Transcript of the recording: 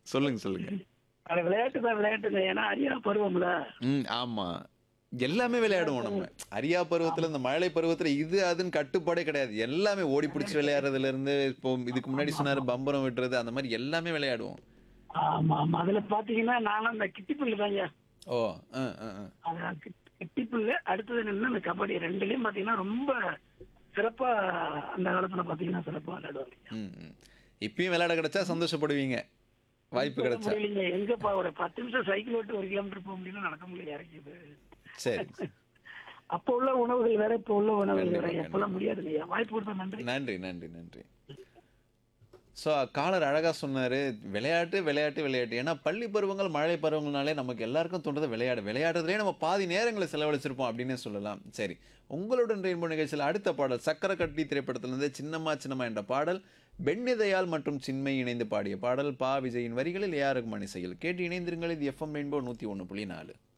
சொல்லுங்க சொல்லுங்க அது விளையாட்டு தான் விளையாட்டுங்க ஏன்னா அரியா பருவம்ல ம் ஆமா எல்லாமே விளையாடுவோம் நம்ம அரியா பருவத்துல இந்த மழை பருவத்துல இது அதுன்னு கட்டுப்பாடே கிடையாது எல்லாமே ஓடி பிடிச்சி விளையாடுறதுல இருந்து இப்போ இதுக்கு முன்னாடி சொன்னாரு பம்பரம் விட்டுறது அந்த மாதிரி எல்லாமே விளையாடுவோம் ஆமா ஆமா அதுல பாத்தீங்கன்னா நானும் இந்த கிட்டிப்புல்லு தாங்க ஓ ஆ ஆ ஆ. அது கிட்- கிட்டிப்புல்லு அடுத்தது நின்று இந்த கபடி ரெண்டுலயும் பாத்தீங்கன்னா ரொம்ப சிறப்பா அந்த காலத்துல பாத்தீங்கன்னா சிறப்பா விளையாடுவாங்க ம் ம். இப்பயும் விளையாட கிடைச்சா சந்தோஷப்படுவீங்க வாய்ப்பு கிடைச்சா முடியலைங்க எங்கப்பா ஒரு பத்து நிமிஷம் சைக்கிள் ஓட்டு ஒரு கிலோமீட்டர் போக முடியல நடக்க முடியல இறக்கிது சரி அப்ப உள்ள உணவுகள் வேற இப்ப உள்ள உணவுகள் வேற கண்டிப்பா, எப்பெல்லாம் முடியாது இல்லையா வாய்ப்பு கொடுத்த நன்றி நன்றி நன்றி நன்றி ஸோ காலர் அழகா சொன்னாரு விளையாட்டு விளையாட்டு விளையாட்டு ஏன்னா பள்ளி பருவங்கள் மழை பருவங்கள்னாலே நமக்கு எல்லாருக்கும் தோன்றது விளையாடு விளையாடுறதுலேயே நம்ம பாதி நேரங்களை செலவழிச்சிருப்போம் அப்படின்னே சொல்லலாம் சரி உங்களுடன் ரெயின்போ நிகழ்ச்சியில் அடுத்த பாடல் சக்கர கட்டி திரைப்படத்திலிருந்து சின்னம்மா சின்னம்மா என்ற பாடல் பெண்ணிதயால் மற்றும் சின்மை இணைந்து பாடிய பாடல் பா விஜயின் வரிகளில் ஏஆர் ரகுமான் இசையில் கேட்டு இணைந்திருங்கள் இது எஃப்எம் ரெயின்போ நூற்றி ஒன்று புள்ளி நாலு